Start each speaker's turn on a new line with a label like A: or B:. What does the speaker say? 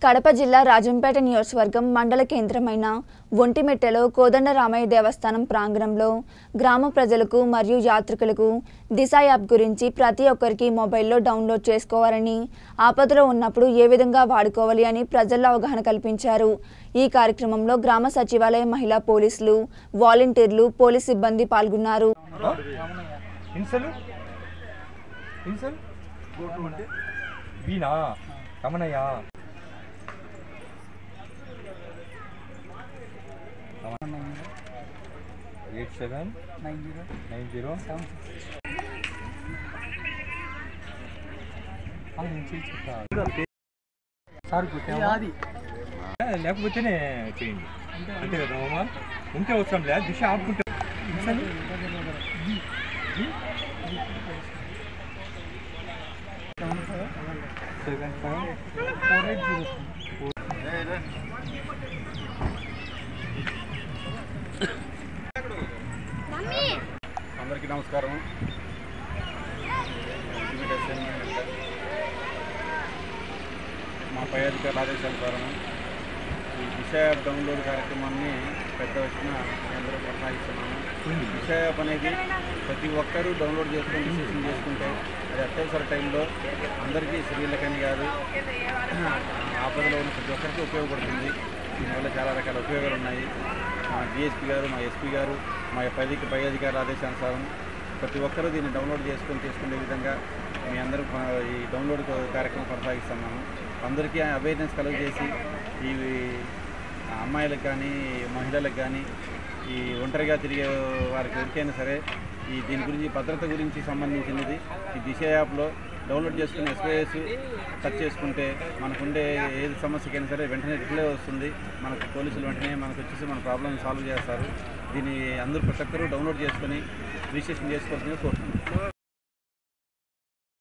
A: కడప జిల్లా రాజంపేట నియోజకవర్గం మండల కేంద్రమైన ఒంటిమిట్టెలో కోదండరామయ్య దేవస్థానం ప్రాంగణంలో గ్రామ ప్రజలకు మరియు యాత్రికులకు దిశ యాప్ గురించి ప్రతి ఒక్కరికి మొబైల్లో డౌన్లోడ్ చేసుకోవాలని ఆపదలో ఉన్నప్పుడు ఏ విధంగా వాడుకోవాలి అని ప్రజల్లో అవగాహన కల్పించారు ఈ కార్యక్రమంలో గ్రామ సచివాలయ మహిళా పోలీసులు వాలంటీర్లు పోలీస్ సిబ్బంది పాల్గొన్నారు
B: ఇన్సలు ఇన్సల్ Veena Ramanayya eight seven
C: nine zero
B: nine zero
C: seven
B: sir
C: అది
B: లేకపోతేనే చేయండి అంతే కదా మామ ఉంటే అవసరం లేదు దిశ ఆపుకుంటే ఇన్సలు
C: seven five
B: seven five
C: four eight zero
D: అందరికీ నమస్కారం ultimate assignment అంటే మా పై అధికారుల ఆదేశానుసారం ఈ దిశ యాప్ డౌన్లోడ్ కార్యక్రమాన్ని పెద్ద వచ్చిన అందరూ కొనసాగిస్తున్నాము ఈ దిశ యాప్ అనేది ప్రతి ఒక్కరూ డౌన్లోడ్ చేసుకొని రిజిస్ట్రేషన్ చేసుకుంటే అది అత్యవసర టైంలో అందరికీ స్త్రీలకని కాదు ఆపదలో ఉన్న ప్రతి ఒక్కరికి ఉపయోగపడుతుంది దీనివల్ల చాలా రకాల ఉపయోగాలు ఉన్నాయి మా డిఎస్పీ గారు మా ఎస్పీ గారు మా పై అధిక- పై అధికారుల ఆదేశానుసారం ప్రతి ఒక్కరూ దీన్ని డౌన్లోడ్ చేసుకొని తీసుకునే విధంగా మీ అందరూ కొ- ఈ డౌన్లోడ్ కో- కార్యక్రమం కొనసాగిస్తున్నాము అందరికీ అవేర్నెస్ కలుగజేసి ఈ అమ్మాయిలకు కానీ మహిళలకు కానీ ఈ ఒంటరిగా తిరిగే వారికి ఎవరికైనా సరే ఈ దీని గురించి భద్రత గురించి సంబంధించినది ఈ దిశ యాప్లో డౌన్లోడ్ చేసుకుని ఎస్ఓఎస్ టచ్ చేసుకుంటే మనకుండే ఏది సమస్యకైనా సరే వెంటనే రిప్లై వస్తుంది మనకు పోలీసులు వెంటనే మనకు వచ్చేసి మన ప్రాబ్లమ్ సాల్వ్ చేస్తారు దీన్ని అందరూ ప్రతి ఒక్కరూ డౌన్లోడ్ చేసుకొని రిజిస్ట్రేషన్ చేసుకోవాల్సిందిగా కోరుతున్నాను